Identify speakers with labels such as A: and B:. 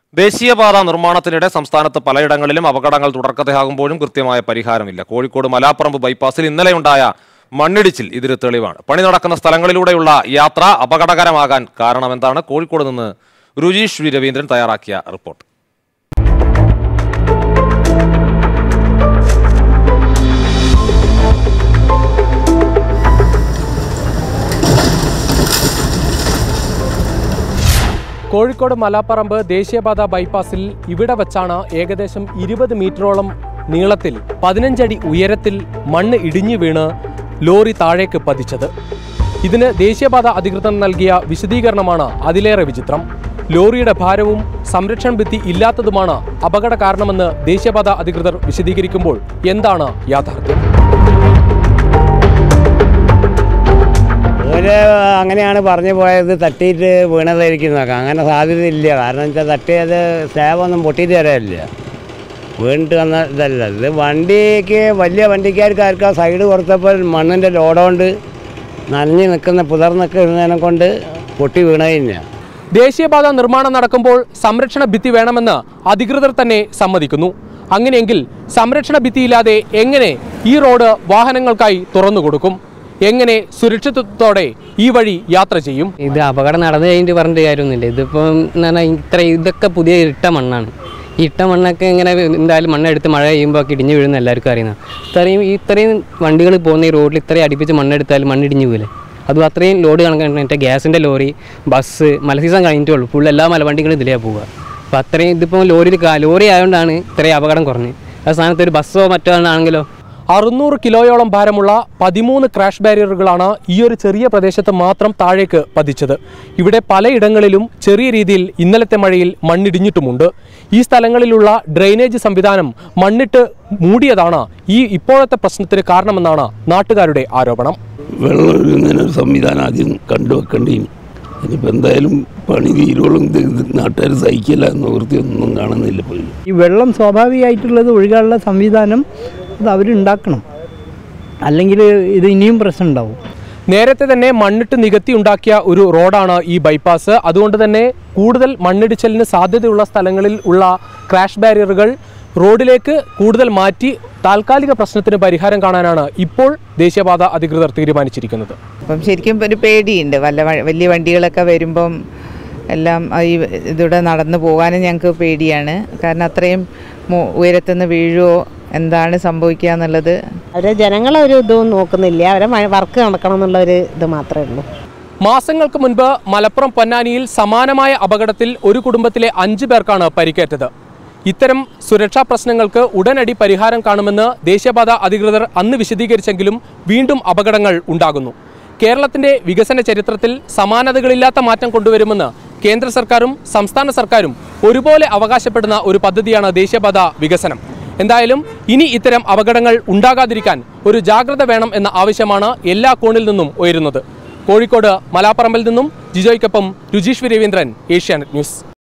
A: ദേശീയപാത നിർമ്മാണത്തിനിടെ സംസ്ഥാനത്ത് പലയിടങ്ങളിലും അപകടങ്ങൾ തുടർക്കഥയാകുമ്പോഴും കൃത്യമായ പരിഹാരമില്ല കോഴിക്കോട് മലാപ്പറമ്പ് ബൈപ്പാസിൽ ഇന്നലെയുണ്ടായ മണ്ണിടിച്ചിൽ ഇതിന് തെളിവാണ് പണി നടക്കുന്ന സ്ഥലങ്ങളിലൂടെയുള്ള യാത്ര അപകടകരമാകാൻ കാരണമെന്താണ് കോഴിക്കോട് നിന്ന് രുചീഷ് വി രവീന്ദ്രൻ തയ്യാറാക്കിയ റിപ്പോർട്ട്
B: കോഴിക്കോട് മലാപ്പറമ്പ് ദേശീയപാത ബൈപ്പാസിൽ ഇവിടെ വച്ചാണ് ഏകദേശം ഇരുപത് മീറ്ററോളം നീളത്തിൽ പതിനഞ്ചടി ഉയരത്തിൽ മണ്ണ് ഇടിഞ്ഞു വീണ് ലോറി താഴേക്ക് പതിച്ചത് ഇതിന് ദേശീയപാത അധികൃതർ നൽകിയ വിശദീകരണമാണ് അതിലേറെ വിചിത്രം ലോറിയുടെ ഭാരവും സംരക്ഷണ ഭിത്തി ഇല്ലാത്തതുമാണ് അപകട കാരണമെന്ന് ദേശീയപാത അധികൃതർ വിശദീകരിക്കുമ്പോൾ എന്താണ് യാഥാർത്ഥ്യം
C: ഒരു അങ്ങനെയാണ് പറഞ്ഞു പോയത് തട്ടിയിട്ട് വീണതായിരിക്കുന്നതൊക്കെ അങ്ങനെ സാധ്യതയില്ല കാരണം വെച്ചാൽ തട്ടിയത് സ്ലാബ് ഒന്നും പൊട്ടിയിട്ട് തരാനില്ല വീണിട്ട് വന്ന ഇതല്ല ഇത് വണ്ടിക്ക് വലിയ വണ്ടിക്കാർക്കാർക്ക് സൈഡ് കൊടുത്തപ്പോൾ മണ്ണിൻ്റെ ലോഡുകൊണ്ട് നനഞ്ഞ് നിൽക്കുന്ന പുതർന്നൊക്കെ ഇരുന്നതിനെ കൊണ്ട് പൊട്ടി വീണ തന്നെയാണ്
B: ദേശീയപാത നിർമ്മാണം നടക്കുമ്പോൾ സംരക്ഷണ ഭിത്തി വേണമെന്ന് അധികൃതർ തന്നെ സമ്മതിക്കുന്നു അങ്ങനെയെങ്കിൽ സംരക്ഷണ ഭിത്തിയില്ലാതെ എങ്ങനെ ഈ റോഡ് വാഹനങ്ങൾക്കായി തുറന്നു കൊടുക്കും എങ്ങനെ സുരക്ഷിതത്വത്തോടെ ഈ വഴി യാത്ര ചെയ്യും
D: ഇത് അപകടം നടന്നു കഴിഞ്ഞിട്ട് പറഞ്ഞിട്ട് കാര്യമൊന്നുമില്ല ഇതിപ്പം എന്ന് പറഞ്ഞാൽ ഇത്ര ഇതൊക്കെ പുതിയ ഇട്ട മണ്ണാണ് ഈ ഇട്ട മണ്ണൊക്കെ ഇങ്ങനെ എന്തായാലും മണ്ണെടുത്ത് മഴ പെയ്യുമ്പോൾ ഒക്കെ ഇടിഞ്ഞു വീഴുന്ന എല്ലാവർക്കും അറിയുന്നത് ഇത്രയും ഇത്രയും വണ്ടികൾ പോകുന്ന ഈ റോഡിൽ ഇത്രയും അടുപ്പിച്ച് മണ്ണെടുത്താൽ മണ്ണിടിഞ്ഞു പോകില്ലേ അതും അത്രയും ലോഡ് കണക്കായിട്ട് ഗ്യാസിൻ്റെ ലോറി ബസ് മല സീസൺ കഴിഞ്ഞിട്ടേ ഉള്ളൂ ഫുൾ എല്ലാ മലവണ്ടികളും ഇതിലേ പോവുക അപ്പോൾ അത്രയും ഇതിപ്പോൾ ലോറിയിൽ കാ- ലോറി ആയതുകൊണ്ടാണ് ഇത്രയും അപകടം കുറഞ്ഞത് ആ സ്ഥാനത്ത് ഒരു ബസ്സോ മറ്റോ ആണെങ്കിലോ
B: അറുന്നൂറ് കിലോയോളം ഭാരമുള്ള പതിമൂന്ന് ക്രാഷ് ബാരിയറുകളാണ് ഈ ഒരു ചെറിയ പ്രദേശത്ത് മാത്രം താഴേക്ക് പതിച്ചത് ഇവിടെ പലയിടങ്ങളിലും ചെറിയ രീതിയിൽ ഇന്നലത്തെ മഴയിൽ മണ്ണിടിഞ്ഞിട്ടുമുണ്ട് ഈ സ്ഥലങ്ങളിലുള്ള ഡ്രെയിനേജ് സംവിധാനം മണ്ണിട്ട് മൂടിയതാണ് ഈ ഇപ്പോഴത്തെ പ്രശ്നത്തിന് കാരണമെന്നാണ് നാട്ടുകാരുടെ ആരോപണം
E: വെള്ളം ഒഴുകുന്നതിന് ഒരു സംവിധാനം ആദ്യം കണ്ടുവെക്കേണ്ടി ഇനിയിപ്പോൾ എന്തായാലും പണി തീരുവോളും നാട്ടുകാർ സഹിക്കില്ല എന്ന വൃത്തിയൊന്നും കാണുന്നില്ല ഇപ്പോൾ
F: ഈ വെള്ളം സ്വാഭാവികമായിട്ടുള്ളത് ഒഴുകാനുള്ള സംവിധാനം അത് അവരുണ്ടാക്കണം അല്ലെങ്കിൽ ഇത് ഇനിയും പ്രശ്നം ഉണ്ടാവും
B: നേരത്തെ തന്നെ മണ്ണിട്ട് നികത്തി ഉണ്ടാക്കിയ ഒരു റോഡാണ് ഈ ബൈപ്പാസ് അതുകൊണ്ട് തന്നെ കൂടുതൽ മണ്ണിടിച്ചലിന് സാധ്യതയുള്ള സ്ഥലങ്ങളിൽ ഉള്ള ക്രാഷ് ബാരിയറുകൾ റോഡിലേക്ക് കൂടുതൽ മാറ്റി താൽക്കാലിക പ്രശ്നത്തിന് പരിഹാരം കാണാനാണ് ഇപ്പോൾ ദേശീയപാത അധികൃതർ തീരുമാനിച്ചിരിക്കുന്നത്
G: അപ്പം ശരിക്കും ഒരു പേടിയുണ്ട് വല്ല വ- വലിയ വണ്ടികളൊക്കെ വരുമ്പം എല്ലാം ഈ ഇതിലൂടെ നടന്നു പോകാനും ഞങ്ങൾക്ക് പേടിയാണ് കാരണം അത്രയും മു- ഉയരത്തുനിന്ന് വീഴുവോ എന്താണ് സംഭവിക്കുക എന്നുള്ളത്
H: അവരെ ജനങ്ങളെ ഒരു ഇതും നോക്കുന്നില്ല അവരെ വർക്ക് നടക്കണം എന്നുള്ള ഒരു ഇത് മാത്രമേ ഉള്ളൂ
B: മാസങ്ങൾക്ക് മുൻപ് മലപ്പുറം പൊന്നാനിയിൽ സമാനമായ അപകടത്തിൽ ഒരു കുടുംബത്തിലെ അഞ്ചു പേർക്കാണ് പരിക്കേറ്റത് ഇത്തരം സുരക്ഷാ പ്രശ്നങ്ങൾക്ക് ഉടനടി പരിഹാരം കാണുമെന്ന് ദേശീയപാത അധികൃതർ അന്ന് വിശദീകരിച്ചെങ്കിലും വീണ്ടും അപകടങ്ങൾ ഉണ്ടാകുന്നു കേരളത്തിന്റെ വികസന ചരിത്രത്തിൽ സമാനതകളില്ലാത്ത മാറ്റം കൊണ്ടുവരുമെന്ന് കേന്ദ്ര സർക്കാരും സംസ്ഥാന സർക്കാരും ഒരുപോലെ അവകാശപ്പെടുന്ന ഒരു പദ്ധതിയാണ് ദേശീയപാത വികസനം എന്തായാലും ഇനി ഇത്തരം അപകടങ്ങൾ ഉണ്ടാകാതിരിക്കാൻ ഒരു ജാഗ്രത വേണം എന്ന ആവശ്യമാണ് എല്ലാ കോണിൽ നിന്നും ഉയരുന്നത് കോഴിക്കോട് മലാപ്പറമ്പിൽ നിന്നും ജിജോയ്ക്കൊപ്പം രുചീഷ് രവീന്ദ്രൻ ഏഷ്യാനെറ്റ് ന്യൂസ്